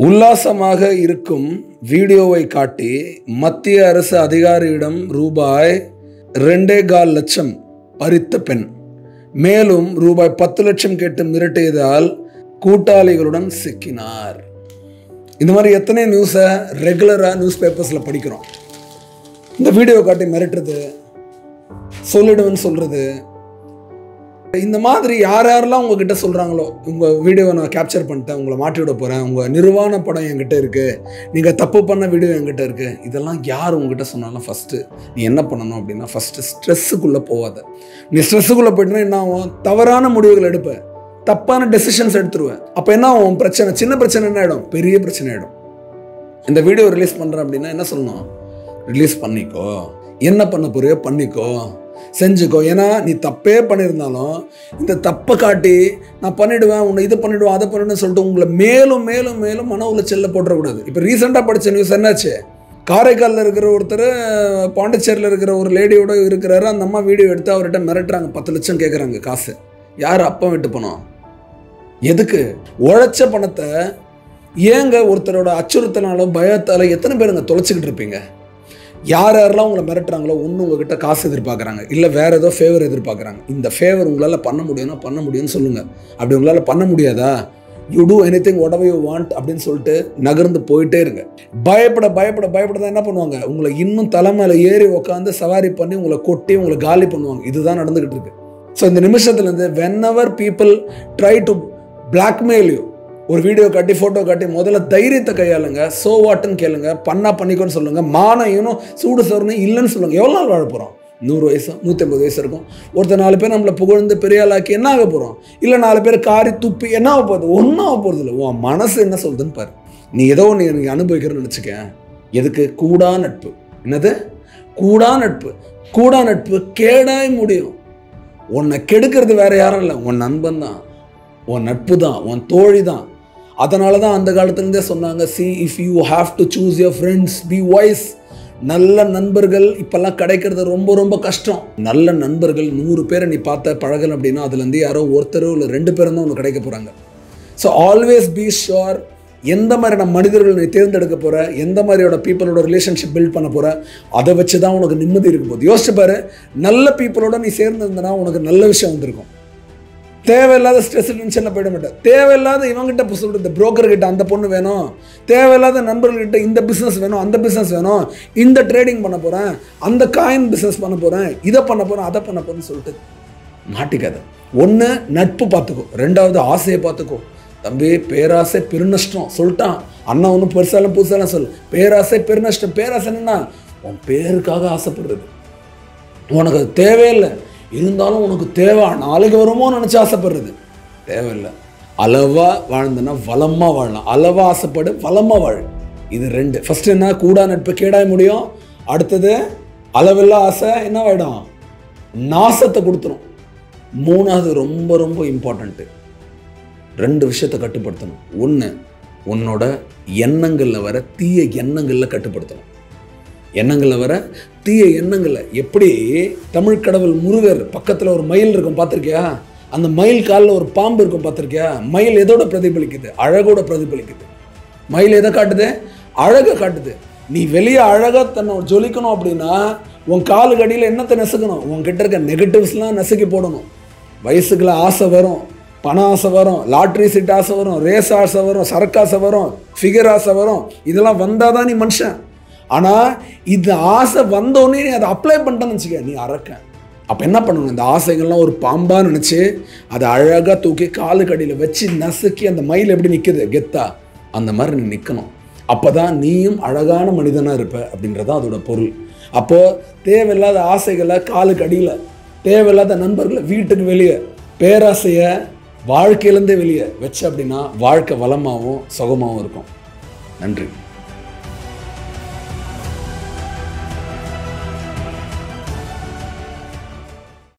உல்லாசமாக இருக்கும் வீடியோவை காட்டி மத்திய அரசு அதிகாரியிடம் ரூபாய் ரெண்டே கால் லட்சம் பறித்த பெண் மேலும் ரூபாய் பத்து லட்சம் கேட்டு மிரட்டியதால் கூட்டாளிகளுடன் சிக்கினார் இந்த மாதிரி எத்தனை நியூஸை ரெகுலராக நியூஸ் பேப்பர்ஸில் படிக்கிறோம் இந்த வீடியோ காட்டி மிரட்டுறது சொல்லிடுவேன்னு சொல்கிறது இந்த மாதிரி யார் யாரெல்லாம் உங்ககிட்ட சொல்கிறாங்களோ உங்கள் வீடியோவை நான் கேப்சர் பண்ணிட்டேன் உங்களை மாட்டி விட போகிறேன் உங்கள் நிர்வாண படம் என்கிட்ட இருக்குது நீங்கள் தப்பு பண்ண வீடியோ என்கிட்ட இருக்குது இதெல்லாம் யார் உங்ககிட்ட சொன்னாலும் ஃபஸ்ட்டு நீ என்ன பண்ணணும் அப்படின்னா ஃபஸ்ட்டு ஸ்ட்ரெஸ்ஸுக்குள்ளே போகாத நீ ஸ்ட்ரெஸ்ஸுக்குள்ளே போயிட்டுனா என்ன ஆகும் தவறான முடிவுகள் எடுப்ப தப்பான டெசிஷன்ஸ் எடுத்துருவேன் அப்போ என்ன ஆகும் பிரச்சனை சின்ன பிரச்சனை என்ன ஆகிடும் பெரிய பிரச்சனை ஆகிடும் இந்த வீடியோ ரிலீஸ் பண்ணுறேன் அப்படின்னா என்ன சொல்லணும் ரிலீஸ் பண்ணிக்கோ என்ன பண்ண போறியோ பண்ணிக்கோ செஞ்சுக்கோ ஏன்னா நீ தப்பே பண்ணியிருந்தாலும் இந்த தப்பை காட்டி நான் பண்ணிடுவேன் உன்னை இது பண்ணிடுவேன் அதை பண்ணிடுவேன் சொல்லிட்டு உங்களை மேலும் மேலும் மேலும் மன உளைச்சலில் போட்டுறக்கூடாது இப்போ ரீசெண்டாக படித்த நியூஸ் என்னாச்சு காரைக்காலில் இருக்கிற ஒருத்தர் பாண்டிச்சேரியில் இருக்கிற ஒரு லேடியோட இருக்கிறாரு அந்த அம்மா வீடியோ எடுத்து அவர்கிட்ட மிரட்டுறாங்க பத்து லட்சம் கேட்குறாங்க காசு யார் அப்பா விட்டு பணம் எதுக்கு உழைச்ச பணத்தை ஏங்க ஒருத்தரோட அச்சுறுத்தனால பயத்தால எத்தனை பேருங்க தொலைச்சிக்கிட்டு இருப்பீங்க யார் யாரெல்லாம் உங்களை மிரட்டுறாங்களோ ஒன்று உங்ககிட்ட காசு எதிர்பார்க்குறாங்க இல்லை வேறு ஏதோ ஃபேவர் எதிர்பார்க்குறாங்க இந்த ஃபேவர் உங்களால் பண்ண முடியும்னா பண்ண முடியும்னு சொல்லுங்கள் அப்படி உங்களால் பண்ண முடியாதா யூ டூ எனி திங் உடவை யூ வாண்ட் அப்படின்னு சொல்லிட்டு நகர்ந்து போயிட்டே இருங்க பயப்பட பயப்பட பயப்பட தான் என்ன பண்ணுவாங்க உங்களை இன்னும் தலைமையில் ஏறி உட்காந்து சவாரி பண்ணி உங்களை கொட்டி உங்களை காலி பண்ணுவாங்க இதுதான் நடந்துகிட்டு இருக்கு ஸோ இந்த நிமிஷத்துலேருந்து whenever people try to blackmail you ஒரு வீடியோ காட்டி ஃபோட்டோ காட்டி முதல்ல தைரியத்தை கையாளுங்க சோ வாட்டுன்னு கேளுங்க பண்ணா பண்ணிக்கோன்னு சொல்லுங்க மானம் சூடு சோறுன்னு இல்லைன்னு சொல்லுங்க எவ்வளோ நாள் வாழ போகிறோம் நூறு வயசு நூற்றி ஐம்பது வயசு இருக்கும் ஒருத்தர் நாலு பேர் நம்மளை புகழ்ந்து பெரிய ஆளாக்கி என்ன ஆக போகிறோம் இல்லை நாலு பேர் காரி துப்பி என்ன ஆக போகுது ஒன்றும் ஆக போகிறது இல்லை உன் மனசு என்ன சொல்லுதுன்னு பாரு நீ ஏதோ நீ எனக்கு அனுபவிக்கிறேன்னு நினச்சிக்க எதுக்கு கூடா நட்பு என்னது கூடா நட்பு கூடா நட்பு கேடாய் முடியும் உன்னை கெடுக்கிறது வேற யாரும் இல்லை உன் நண்பன் தான் உன் நட்பு தான் உன் தோழி தான் அதனால தான் அந்த காலத்துலேருந்தே சொன்னாங்க see if you have to choose your friends be wise நல்ல நண்பர்கள் இப்போல்லாம் கிடைக்கிறது ரொம்ப ரொம்ப கஷ்டம் நல்ல நண்பர்கள் நூறு பேரை நீ பார்த்த பழகல் அப்படின்னா அதுலேருந்து யாரோ ஒருத்தரோ இல்லை ரெண்டு பேரும் தான் உனக்கு கிடைக்க போகிறாங்க ஸோ ஆல்வேஸ் பி ஷுர் எந்த மாதிரியான மனிதர்கள் நீ தேர்ந்தெடுக்க போகிற எந்த மாதிரியோட பீப்புளோட ரிலேஷன்ஷிப் பில்ட் பண்ண போகிற அதை வச்சு தான் உனக்கு நிம்மதி இருக்கும் போது யோசிச்சு பாரு நல்ல பீப்புளோட நீ சேர்ந்துருந்தனா உனக்கு நல்ல விஷயம் வந்திருக்கும் தேவையில்லாத ஸ்ட்ரெஸ் டென்ஷனில் போயிட மாட்டேன் தேவையில்லாத இவங்ககிட்ட சொல்லிட்டு இந்த broker கிட்ட அந்த பொண்ணு வேணும் தேவையில்லாத நண்பர்கள்கிட்ட இந்த பிஸ்னஸ் வேணும் அந்த பிஸ்னஸ் வேணும் இந்த ட்ரேடிங் பண்ண போகிறேன் அந்த காயின் பிஸ்னஸ் பண்ண போகிறேன் இதை பண்ண போகிறேன் அதை பண்ண போகிறேன்னு சொல்லிட்டு மாட்டிக்காத ஒன்று நட்பு பார்த்துக்கோ ரெண்டாவது ஆசையை பார்த்துக்கோ தம்பி பேராசை பெருநஷ்டம் சொல்லிட்டான் அண்ணா ஒன்றும் பெருசாலும் புதுசாலும் சொல் பேராசை பெருநஷ்டம் பேராசை என்னன்னா உன் பேருக்காக ஆசைப்படுறது உனக்கு அது தேவையில்லை இருந்தாலும் உனக்கு தேவை நாளைக்கு வருமோ நினச்சி ஆசைப்படுறது தேவையில்லை அளவாக வாழ்ந்தனா வளமாக வாழலாம் அளவாக ஆசைப்படு வளமாக வாழ இது ரெண்டு ஃபர்ஸ்ட் என்ன கூடா நட்பு கேடாய் முடியும் அடுத்தது அளவில்லா ஆசை என்னவாயிடும் நாசத்தை கொடுத்துரும் மூணாவது ரொம்ப ரொம்ப இம்பார்ட்டண்ட்டு ரெண்டு விஷயத்தை கட்டுப்படுத்தணும் ஒன்று உன்னோட எண்ணங்களில் வர தீய எண்ணங்களில் கட்டுப்படுத்தணும் எண்ணங்களில் வர தீய எண்ணங்களை எப்படி தமிழ் கடவுள் முருகர் பக்கத்தில் ஒரு மயில் இருக்கும் பார்த்துருக்கியா அந்த மயில் காலில் ஒரு பாம்பு இருக்கும் பார்த்துருக்கியா மயில் எதோட பிரதிபலிக்குது அழகோட பிரதிபலிக்குது மயில் எதை காட்டுது அழகை காட்டுது நீ வெளியே அழகாக தன்னை ஜொலிக்கணும் அப்படின்னா உன் காலுக்கு அடியில் என்னத்தை நெசுக்கணும் உன்கிட்ட இருக்க நெகட்டிவ்ஸ்லாம் நசுக்கி போடணும் வயசுக்குள்ள ஆசை வரும் பண ஆசை வரும் லாட்ரி சீட் ஆசை வரும் ரேஸ் ஆசை வரும் சரக்கு ஆசை வரும் ஃபிகர் ஆசை வரும் இதெல்லாம் வந்தால் தான் நீ மனுஷன் ஆனால் இது ஆசை வந்தோடனே நீ அதை அப்ளை பண்ணிட்டேன்னு வச்சுக்க நீ அறக்க அப்போ என்ன பண்ணணும் இந்த ஆசைகள்லாம் ஒரு பாம்பாக நினச்சி அதை அழகாக தூக்கி காலுக்கு அடியில் வச்சு நசுக்கி அந்த மயில் எப்படி நிற்குது கெத்தா அந்த மாதிரி நீ நிற்கணும் அப்போ தான் நீயும் அழகான மனிதனாக இருப்ப அப்படின்றதான் அதோட பொருள் அப்போது தேவையில்லாத ஆசைகளை காலுக்கு அடியில் தேவையில்லாத நண்பர்களை வீட்டுக்கு வெளியே பேராசையை வாழ்க்கையிலேருந்தே வெளியே வச்சு அப்படின்னா வாழ்க்கை வளமாகவும் சுகமாகவும் இருக்கும் நன்றி